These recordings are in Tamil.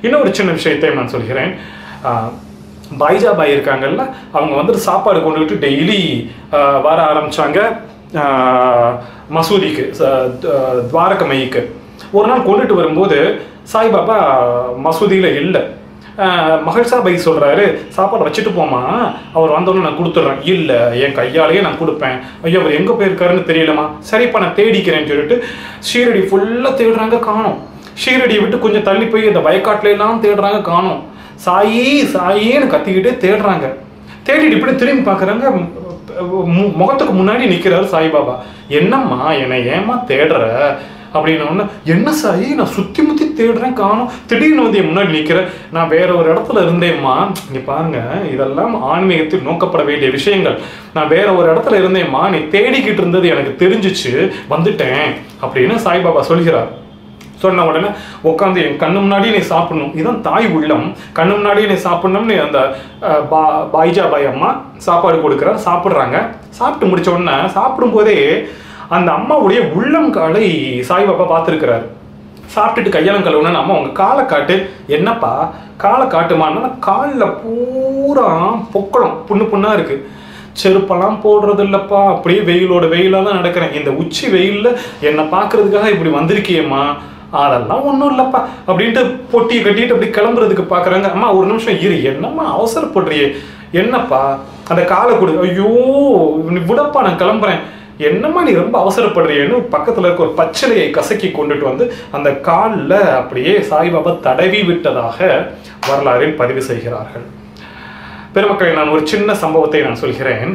இன்னொரு சின்ன விஷயத்தையும் நான் சொல்கிறேன் ஆஹ், பாய்ஜா பாய் இருக்காங்கல்ல அவங்க வந்துட்டு சாப்பாடு கொண்டுகிட்டு டெய்லி வர ஆரம்பிச்சாங்க ஆஹ், மசூதிக்கு ச- த- துவாரகமைக்கு ஒரு நாள் கொண்டுட்டு வரும்போது சாய்பாபா மசூதியில் இல்லை மகிழ்சா பை சொல்றாரு சாப்பாடு வச்சுட்டு போமா அவர் வந்தோடனே நான் கொடுத்துட்றேன் இல்லை என் கையாலேயே நான் கொடுப்பேன் ஐயோ அவர் எங்கே போயிருக்காருன்னு தெரியலமா சரிப்பா நான் தேடிக்கிறேன்னு சொல்லிட்டு ஷீரடி ஃபுல்லாக தேடுறாங்க காணோம் ஷீரடியை விட்டு கொஞ்சம் தள்ளி போய் இந்த வயக்காட்டுல எல்லாம் தேடுறாங்க காணோம் சாயி சாயின்னு கத்திக்கிட்டே தேடுறாங்க தேடிட்டு இப்படி திரும்பி பார்க்குறாங்க முகத்துக்கு முன்னாடி நிற்கிறாரு சாய்பாபா என்னம்மா என்னை ஏமா தேடுற அப்படின்னு உடனே என்ன சாயி நான் சுத்தி முத்தி தேடுறேன் காணும் திடீர்னு வந்து என் முன்னாடி நிக்கிறேன் நான் வேற ஒரு இடத்துல இருந்தேம்மா இங்க பாருங்க இதெல்லாம் ஆன்மீகத்தில் நோக்கப்பட வேண்டிய விஷயங்கள் நான் வேற ஒரு இடத்துல இருந்தேம்மா நீ தேடிக்கிட்டு இருந்தது எனக்கு தெரிஞ்சிச்சு வந்துட்டேன் அப்படின்னு சாய்பாபா சொல்கிறார் சொன்ன உடனே உட்காந்து என் கண்ணு முன்னாடி நீ சாப்பிடணும் இதுதான் தாய் உள்ளம் கண்ணு முன்னாடி நீ சாப்பிடணும்னு அந்த அஹ், பா பாய்ஜா பாய் அம்மா சாப்பாடு கொடுக்குறார் சாப்பிட்றாங்க சாப்பிட்டு முடிச்ச உடனே சாப்பிடும்போதே அந்த அம்மாவுடைய உள்ளம் காலை சாய்பாபா பார்த்துருக்கிறாரு சாப்பிட்டுட்டு கையாளம் கழுவுனா அம்மா உங்க காலை காட்டு என்னப்பா காலை காட்டுமான்னா காலில் பூரா பொக்களம் புண்ணு புண்ணா இருக்கு செருப்பெல்லாம் போடுறது இல்லப்பா அப்படியே வெயிலோட வெயிலாக தான் நடக்கிறேன் இந்த உச்சி வெயில்ல என்னை பார்க்கறதுக்காக இப்படி வந்திருக்கியேம்மா அதெல்லாம் ஒன்றும் இல்லைப்பா அப்படின்ட்டு பொட்டியை கட்டிட்டு அப்படி கிளம்புறதுக்கு பார்க்குறாங்க அம்மா ஒரு நிமிஷம் இரு என்னம்மா அவசரப்படுறியே என்னப்பா அந்த காலை கொடு ஐயோ நீ விடப்பா நான் கிளம்புறேன் என்னம்மா நீ ரொம்ப அவசரப்படுறியேன்னு பக்கத்தில் இருக்க ஒரு பச்சிலையை கசக்கி கொண்டுட்டு வந்து அந்த காலில் அப்படியே சாய்பாபா தடவி விட்டதாக வரலாறில் பதிவு செய்கிறார்கள் பெருமக்களை நான் ஒரு சின்ன சம்பவத்தை நான் சொல்கிறேன்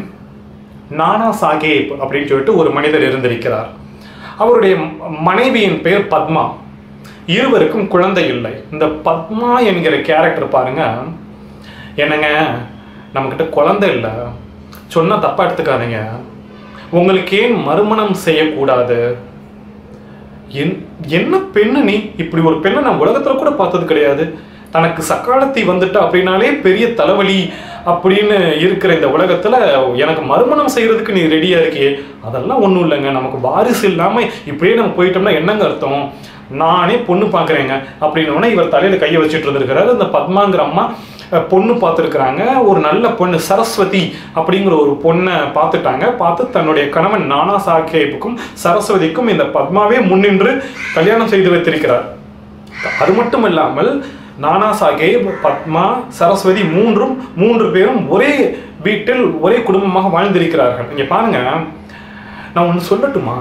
நானா சாகேப் அப்படின்னு சொல்லிட்டு ஒரு மனிதர் இருந்திருக்கிறார் அவருடைய ம- மனைவியின் பெயர் பத்மா இருவருக்கும் குழந்தை இல்லை இந்த பத்மா என்கிற கேரக்டர் பாருங்க என்னங்க நம்மக்கிட்ட குழந்தை இல்லை சொன்னா தப்பா எடுத்துக்காதீங்க உங்களுக்கு ஏன் மறுமணம் செய்யக்கூடாது என்- என்ன பெண்ணு நீ இப்படி ஒரு பெண்ணை நான் உலகத்துல கூட பார்த்தது கிடையாது தனக்கு சக்காலத்தி வந்துட்டு அப்படின்னாலே பெரிய தலைவலி அப்படின்னு இருக்கிற இந்த உலகத்துல எனக்கு மறுமணம் செய்யறதுக்கு நீ ரெடியா இருக்கியே அதெல்லாம் ஒண்ணும் இல்லைங்க நமக்கு வாரிசு இல்லாம இப்படியே நம்ம போயிட்டோம்னா என்னங்க அர்த்தம் நானே பொண்ணு பார்க்குறேங்க அப்படின்னு இவர் தலையில கையை வச்சுட்டு இருந்திருக்கிறாரு அந்த பத்மாங்கிற அம்மா அஹ், பொண்ணு பார்த்துருக்குறாங்க ஒரு நல்ல பொண்ணு சரஸ்வதி அப்படிங்கிற ஒரு பொண்ணை பார்த்துட்டாங்க பார்த்து தன்னுடைய கணவன் நானா சாஹேப்புக்கும் சரஸ்வதிக்கும் இந்த பத்மாவே முன்னின்று கல்யாணம் செய்து வைத்திருக்கிறார் அது மட்டும் இல்லாமல் நானா சாஹேப் பத்மா சரஸ்வதி மூன்றும் மூன்று பேரும் ஒரே வீட்டில் ஒரே குடும்பமாக வாழ்ந்திருக்கிறார்கள் இங்க பாருங்க நான் ஒன்று சொல்லட்டுமா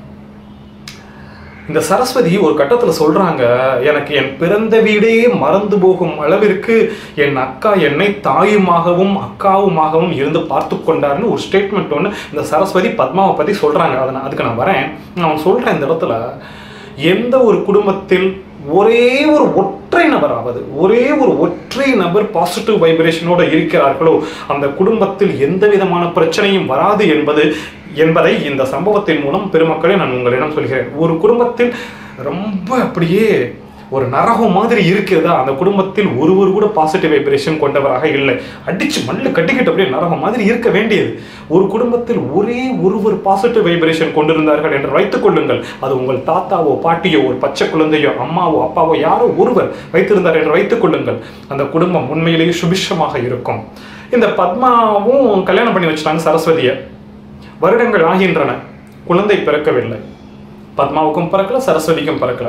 இந்த சரஸ்வதி ஒரு கட்டத்துல சொல்றாங்க எனக்கு என் பிறந்த வீடே மறந்து போகும் அளவிற்கு என் அக்கா என்னை தாயுமாகவும் அக்காவுமாகவும் இருந்து பார்த்து கொண்டாருன்னு ஒரு ஸ்டேட்மெண்ட் ஒன்று இந்த சரஸ்வதி பத்மாவை பத்தி சொல்றாங்க அதை நான் அதுக்கு நான் வரேன் நான் சொல்றேன் இந்த இடத்துல எந்த ஒரு குடும்பத்தில் ஒரே ஒரு ஒற்றை நபராவது ஒரே ஒரு ஒற்றை நபர் பாசிட்டிவ் வைப்ரேஷனோட இருக்கிறார்களோ அந்த குடும்பத்தில் எந்த விதமான பிரச்சனையும் வராது என்பது என்பதை இந்த சம்பவத்தின் மூலம் பெருமக்களே நான் உங்களிடம் சொல்கிறேன் ஒரு குடும்பத்தில் ரொம்ப அப்படியே ஒரு நரகம் மாதிரி இருக்கிறதா அந்த குடும்பத்தில் ஒருவர் கூட பாசிட்டிவ் வைப்ரேஷன் கொண்டவராக இல்லை அடிச்சு மண்ணு கட்டிக்கிட்டு அப்படியே நரகம் மாதிரி இருக்க வேண்டியது ஒரு குடும்பத்தில் ஒரே ஒருவர் பாசிட்டிவ் வைப்ரேஷன் கொண்டிருந்தார்கள் என்று வைத்துக் கொள்ளுங்கள் அது உங்கள் தாத்தாவோ பாட்டியோ ஒரு பச்சை குழந்தையோ அம்மாவோ அப்பாவோ யாரோ ஒருவர் வைத்திருந்தார் என்று வைத்துக் கொள்ளுங்கள் அந்த குடும்பம் உண்மையிலேயே சுபிஷமாக இருக்கும் இந்த பத்மாவும் கல்யாணம் பண்ணி வச்சுட்டாங்க சரஸ்வதியை வருடங்கள் ஆகின்றன குழந்தை பிறக்கவில்லை பத்மாவுக்கும் பிறக்கல சரஸ்வதிக்கும் பிறக்கல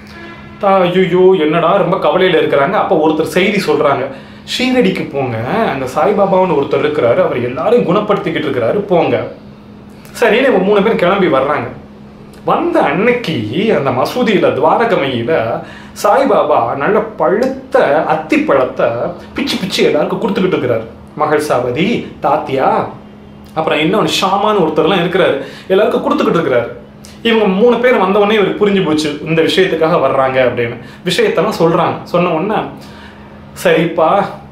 தா ஐயோ என்னடா ரொம்ப கவலையில் இருக்கிறாங்க அப்போ ஒருத்தர் செய்தி சொல்கிறாங்க ஷீரடிக்கு போங்க அங்கே சாய்பாபான்னு ஒருத்தர் இருக்கிறாரு அவர் எல்லாரையும் குணப்படுத்திக்கிட்டு இருக்கிறாரு போங்க சரின்னு இவங்க மூணு பேர் கிளம்பி வர்றாங்க வந்த அன்னைக்கு அந்த மசூதியில் துவாரகமையில் சாய்பாபா நல்ல பழுத்த அத்தி பழத்தை பிச்சு பிச்சு எல்லாருக்கும் கொடுத்துக்கிட்டு இருக்கிறாரு மகள் சாவதி தாத்தியா அப்புறம் இன்னொன்று ஷாமான்னு ஒருத்தர்லாம் இருக்கிறாரு எல்லாருக்கும் கொடுத்துக்கிட்டு இருக்கிறாரு இவங்க மூணு பேர் வந்த உடனே இவருக்கு புரிஞ்சு போச்சு இந்த விஷயத்துக்காக வர்றாங்க அப்படின்னு விஷயத்தெல்லாம் சொல்றாங்க சொன்ன உடனே சரிப்பா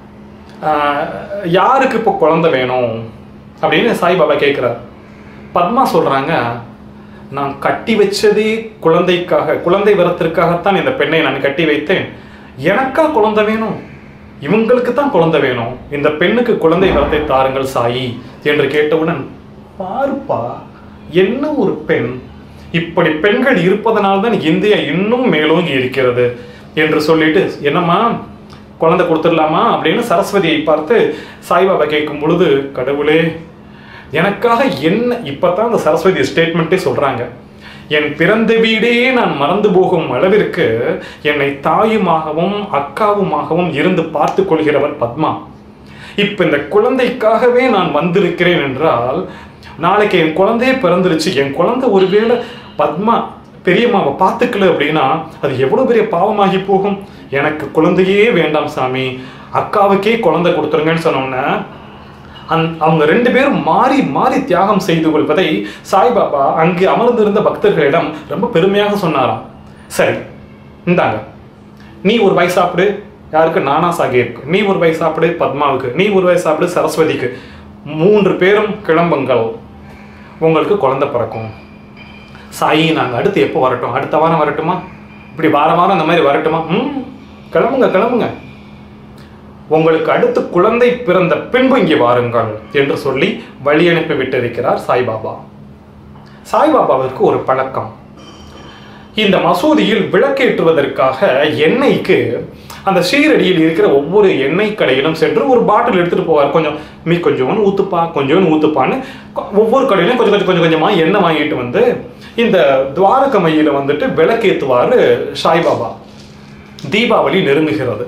ஆஹ், யாருக்கு இப்போ குழந்தை வேணும் அப்படின்னு சாய்பாபா கேட்குறார் பத்மா சொல்றாங்க நான் கட்டி வச்சதே குழந்தைக்காக குழந்தை வரத்திற்காகத்தான் இந்த பெண்ணை நான் கட்டி வைத்தேன் எனக்கா குழந்தை வேணும் இவங்களுக்கு தான் குழந்தை வேணும் இந்த பெண்ணுக்கு குழந்தை வரத்தை தாருங்கள் சாயி என்று கேட்டவுடன் பாருப்பா என்ன ஒரு பெண் இப்படி பெண்கள் இருப்பதனால்தான் இந்தியா இன்னும் மேலோங்கி இருக்கிறது என்று சொல்லிட்டு என்னம்மா குழந்தை கொடுத்துடலாமா அப்படின்னு சரஸ்வதியை பார்த்து சாய்பாபா கேட்கும் பொழுது கடவுளே எனக்காக என்ன இப்பதான் அந்த சரஸ்வதி ஸ்டேட்மெண்ட்டே சொல்றாங்க என் பிறந்த வீடே நான் மறந்து போகும் அளவிற்கு என்னை தாயுமாகவும் அக்காவுமாகவும் இருந்து பார்த்து கொள்கிறவர் பத்மா இப்ப இந்த குழந்தைக்காகவே நான் வந்திருக்கிறேன் என்றால் நாளைக்கு என் குழந்தையே பிறந்துருச்சு என் குழந்தை ஒருவேளை பத்மா பெரியம்மாவை பார்த்துக்கல அப்படின்னா அது எவ்வளவு பெரிய பாவமாகி போகும் எனக்கு குழந்தையே வேண்டாம் சாமி அக்காவுக்கே குழந்தை கொடுத்துருங்கன்னு சொன்னோன்னே அந் அவங்க ரெண்டு பேரும் மாறி மாறி தியாகம் செய்து கொள்வதை சாய்பாபா அங்கு அமர்ந்திருந்த பக்தர்களிடம் ரொம்ப பெருமையாக சொன்னாராம் சரி இந்தாங்க நீ ஒரு வாய் சாப்பிடு யாருக்கு நானா சாஹேப்க்கு நீ ஒரு வாய் சாப்பிடு பத்மாவுக்கு நீ ஒரு வாய் சாப்பிடு சரஸ்வதிக்கு மூன்று பேரும் கிளம்புங்கள் உங்களுக்கு குழந்தை பிறக்கும் சாயி நாங்கள் அடுத்து எப்போ வரட்டும் அடுத்த வாரம் வரட்டுமா இப்படி வாரம் வாரம் அந்த மாதிரி வரட்டுமா ம் கிளம்புங்க கிளம்புங்க உங்களுக்கு அடுத்து குழந்தை பிறந்த பின்பு இங்கே வாருங்கள் என்று சொல்லி வழி அனுப்பி விட்டிருக்கிறார் சாய்பாபா சாய்பாபாவிற்கு ஒரு பழக்கம் இந்த மசூதியில் விளக்கேற்றுவதற்காக எண்ணெய்க்கு அந்த ஷீரடியில் இருக்கிற ஒவ்வொரு எண்ணெய் கடையிலும் சென்று ஒரு பாட்டில் எடுத்துட்டு போவார் கொஞ்சம் மீ கொஞ்சோன்னு ஊத்துப்பா கொஞ்சோன்னு ஊத்துப்பான்னு கொ- ஒவ்வொரு கடையிலும் கொஞ்சம் கொஞ்சம் கொஞ்சம் கொஞ்சமா எண்ணெய் வாங்கிட்டு வந்து இந்த துவாரகமையில வந்துட்டு விளக்கேத்துவாரு சாய்பாபா தீபாவளி நெருங்குகிறது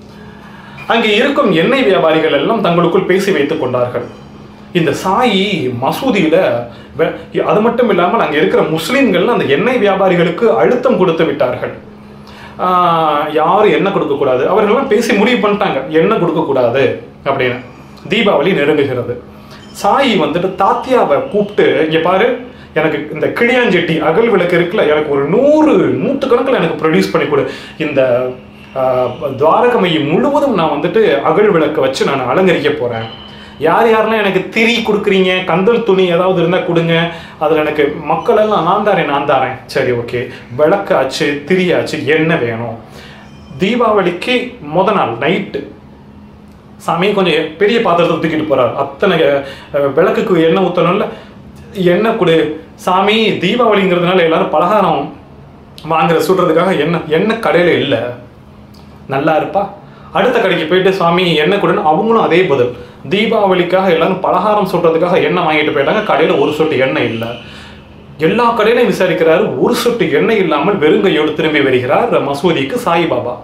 அங்கே இருக்கும் எண்ணெய் வியாபாரிகள் எல்லாம் தங்களுக்குள் பேசி வைத்துக் கொண்டார்கள் இந்த சாயி மசூதியில வெ- அது மட்டும் இல்லாமல் அங்கே இருக்கிற முஸ்லிம்கள் அந்த எண்ணெய் வியாபாரிகளுக்கு அழுத்தம் கொடுத்து விட்டார்கள் ஆஹ் யாரும் எண்ணெய் கொடுக்கக்கூடாது அவர்கள்லாம் பேசி முடிவு பண்ணிட்டாங்க எண்ணெய் கொடுக்கக்கூடாது அப்படின்னு தீபாவளி நெருங்குகிறது சாயி வந்துட்டு தாத்தியாவை கூப்பிட்டு இங்க பாரு எனக்கு இந்த கிளியாஞ்செட்டி அகல் விளக்கு இருக்குல்ல எனக்கு ஒரு நூறு நூற்றுக்கணக்கில் எனக்கு ப்ரொடியூஸ் பண்ணி கொடு இந்த ஆஹ், துவாரகமையை முழுவதும் நான் வந்துட்டு அகல் விளக்கு வச்சு நான் அலங்கரிக்க போறேன் யார் யாரெல்லாம் எனக்கு திரி கொடுக்குறீங்க கந்தல் துணி ஏதாவது இருந்தால் கொடுங்க அதில் எனக்கு மக்கள் எல்லாம் நான் தாரேன் நான் தாரேன் சரி ஓகே விளக்காச்சு திரியாச்சு என்ன வேணும் தீபாவளிக்கு முத நாள் நைட்டு சாமி கொஞ்சம் பெரிய பாத்திரத்தை தூக்கிட்டு போறார் அத்தனை அஹ், விளக்குக்கு எண்ணெய் ஊற்றணும்ல எண்ணெய் கொடு சாமி தீபாவளிங்கிறதுனால எல்லாரும் பலகாரம் வாங்குற சுடுறதுக்காக எண்ணெய் எண்ணெய் கடையில் இல்லை நல்லா இருப்பா அடுத்த கடைக்கு போயிட்டு சுவாமி எண்ணெய் கொடுன்னு அவங்களும் அதே பதில் தீபாவளிக்காக எல்லாரும் பலகாரம் சுடுறதுக்காக எண்ணெய் வாங்கிட்டு போயிட்டாங்க கடையில் ஒரு சொட்டு எண்ணெய் இல்லை எல்லா கடையிலையும் விசாரிக்கிறாரு ஒரு சொட்டு எண்ணெய் இல்லாமல் வெறுங்கையோடு திரும்பி வருகிறார் மசூதிக்கு சாய்பாபா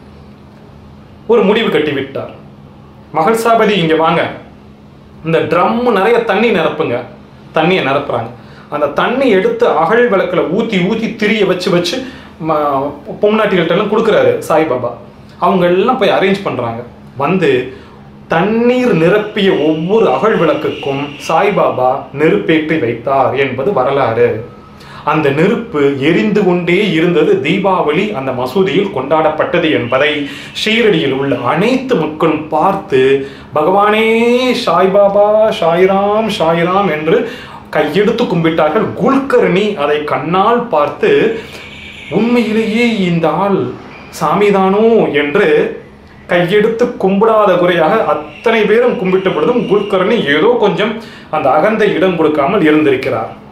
ஒரு முடிவு கட்டி விட்டார் மகள் சாபதி இங்க வாங்க இந்த ட்ரம் நிறைய தண்ணி நிரப்புங்க தண்ணியை நிரப்புறாங்க அந்த தண்ணி எடுத்து அகல் விளக்குல ஊத்தி ஊத்தி திரிய வச்சு வச்சு ம- பொம்னாட்டிகள்ட்ட எல்லாம் கொடுக்குறாரு சாய்பாபா அவங்க எல்லாம் போய் அரேஞ்ச் பண்றாங்க வந்து தண்ணீர் நிரப்பிய ஒவ்வொரு அகல் விளக்குக்கும் சாய்பாபா நெருப்பேற்றி வைத்தார் என்பது வரலாறு அந்த நெருப்பு எரிந்து கொண்டே இருந்தது தீபாவளி அந்த மசூதியில் கொண்டாடப்பட்டது என்பதை ஷீரடியில் உள்ள அனைத்து மக்களும் பார்த்து பகவானே சாய்பாபா ஷாய்ராம் ஷாய்ராம் என்று கையெடுத்து கும்பிட்டார்கள் குல்கர்ணி அதை கண்ணால் பார்த்து உண்மையிலேயே இந்த ஆள் சாமிதானோ என்று கையெடுத்து கும்பிடாத குறையாக அத்தனை பேரும் கும்பிட்ட பொழுதும் குல்கர்ணி ஏதோ கொஞ்சம் அந்த அகந்தை இடம் கொடுக்காமல் இருந்திருக்கிறார்